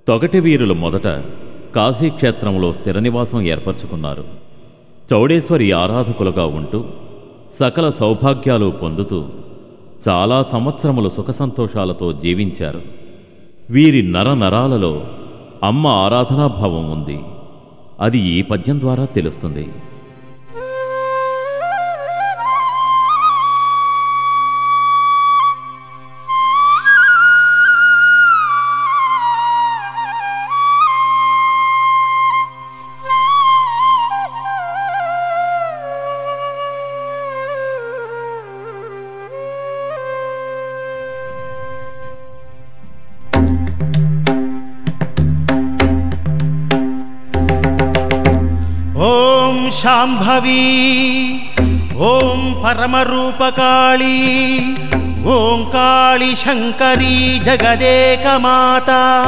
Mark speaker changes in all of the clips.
Speaker 1: తొగటి వీరులు మొదట కాశీక్షేత్రంలో స్థిర నివాసం ఏర్పరచుకున్నారు చౌడేశ్వరి ఆరాధకులుగా ఉంటూ సకల సౌభాగ్యాలు పొందుతూ చాలా సంవత్సరములు సుఖ సంతోషాలతో జీవించారు వీరి నర నరాలలో అమ్మ ఆరాధనాభావం ఉంది అది ఈ పద్యం ద్వారా తెలుస్తుంది
Speaker 2: ఓం శాంభవి ఓం పరమరూపకాళీ ఓం కాళి శంకరీ జగదేకమాత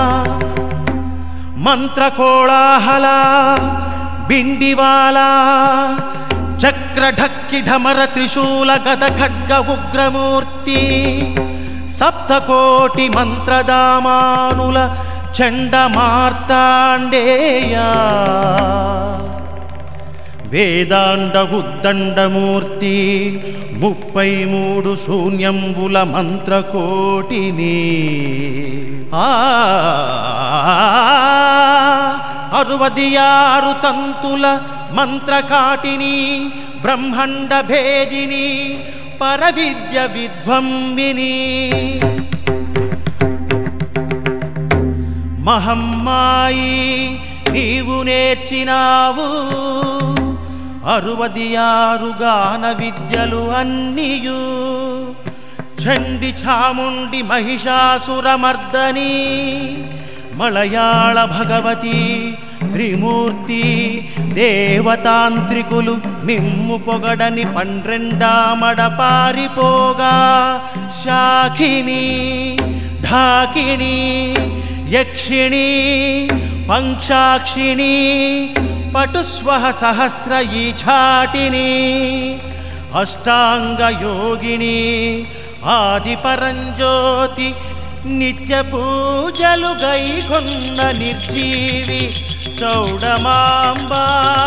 Speaker 2: మంత్రకోళాహల బిండివాల చక్రఢక్కి ఢమర త్రిశూల గద ఖడ్గ ఉగ్రమూర్తి సప్తకోటి మంత్రదామానుల చండ మార్తాండేయా వేదాండ ఉద్దండమూర్తి ముప్పై మూడు శూన్యంబుల మంత్రకోటిని ఆ అరువది ఆరు తంతుల మంత్రకాటిని బ్రహ్మాండ భేదిని పరవిద్య విధ్వంబిని మహమ్మాయి నీవు నేర్చినావు అరువది ఆరు గాన విద్యలు అన్నియు చండి చాముండి మహిషాసురమర్దని మలయాళ భగవతి త్రిమూర్తి దేవతాంత్రికులు మిమ్ము పొగడని పండ్రెండామడ పారిపోగా శాఖిని ఢాకిని యక్షిణి పంక్షాక్షిణి పటుస్వహ సహస్ర ఈఛాటిని అష్టాంగ యోగిని ఆది పరంజ్యోతి నిత్య పూజలు గైకొన్న నిర్జీవి చౌడమాంబా